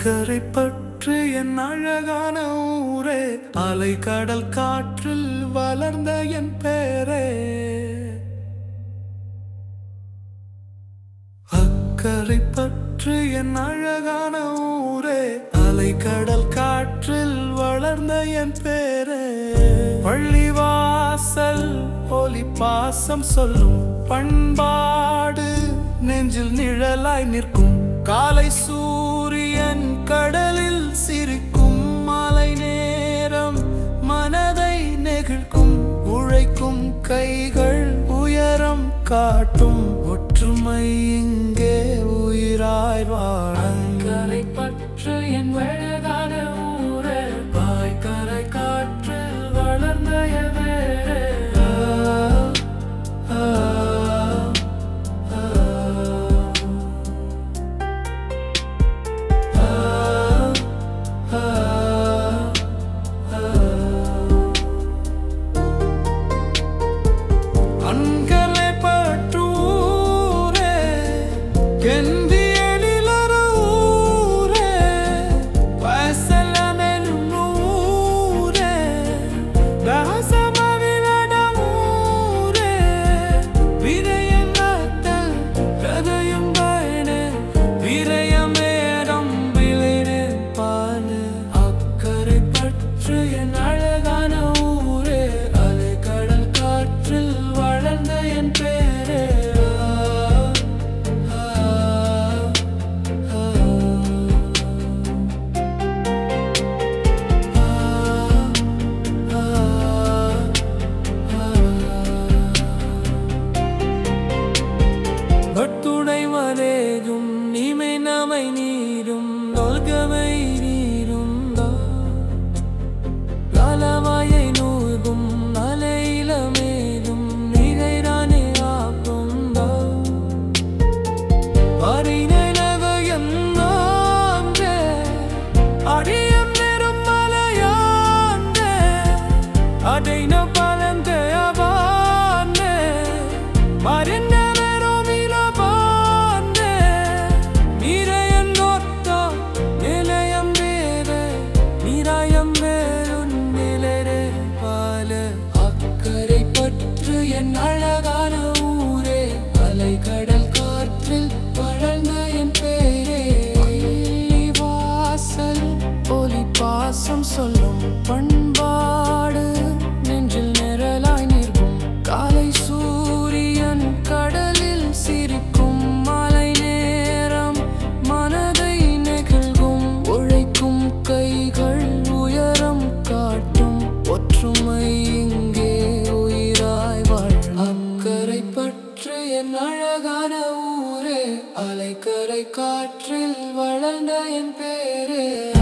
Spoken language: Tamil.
அக்கறை பற்று என் அழகான ஊரே அலை கடல் காற்றில் வளர்ந்த என் பேரே அக்கறை பற்று என் அழகான ஊரே அலை கடல் காற்றில் வளர்ந்த என் பேரே பள்ளிவாசல் ஒலி பாசம் சொல்லும் பண்பாடு நெஞ்சில் நிழலாய் நிற்கும் காலை சூரியன் கடலில் சிரிக்கும் மாலை நேரம் மனதை நெகிழ்க்கும் உழைக்கும் கைகள் உயரம் காட்டும் ஒற்றுமை இங்கே உயிராய் வாழங்கரை பற்று என் அழகான ஊரே பாய்கரை காற்றில் வளர்ந்த என் வேரே. ஆ, ஆ, ஆ, ஆ, ஆ. அன்கலை பற்றூரே கெந்தி எழிலொரு ஊரே வசலமெனும் ஊரே தாசமவிலடம் ஊரே விரயம் நத்தல் கதையும் பயனே விரயம் ஏறம் விளைனே பாலு அக்கறை பற்று என் அழகான ஊரே அலை கடல் காற்றில் வளர்ந்த என் பேரே ஆ, ஆ, ஆ, ஆ, பட்டுடை மலேகும் நீமை நமை நீரும் தொல்கமை நீரும் காலமாயை நூகும் அலையிலமேகும் நிகைரானே ஆக்கும் அறிநகயன்னான்றே அடியம் நெரும் மலையான்றே அடைன பலந்தையவானே மறிந்த வெறும் இலவானே நீரையன் நோட்டா நிலையம் வேறு நீராயம் வேறும் நிலரே பால அக்கறை பற்று என் அழகான ஊரே அலை கடல் காற்றில் வளர்ந்த என் பேரே பள்ளி வாசல் ஒலி பாசம் சொல்லும் பண்பாடு நெஞ்சில் நிழலாய் நிற்கும் காலை சூரியன் கடலில் சிரிக்கும் மாலை நேரம் மனதை நெகிழ்கும் உழைக்கும் கைகள் உயரம் காட்டும் ஒற்றுமை இங்கே உயிராய் வாழ் அக்கறை பற்று என் அழகான ஊரே அலைக்கரை காற்றில் வளர்ந்த என் பேரே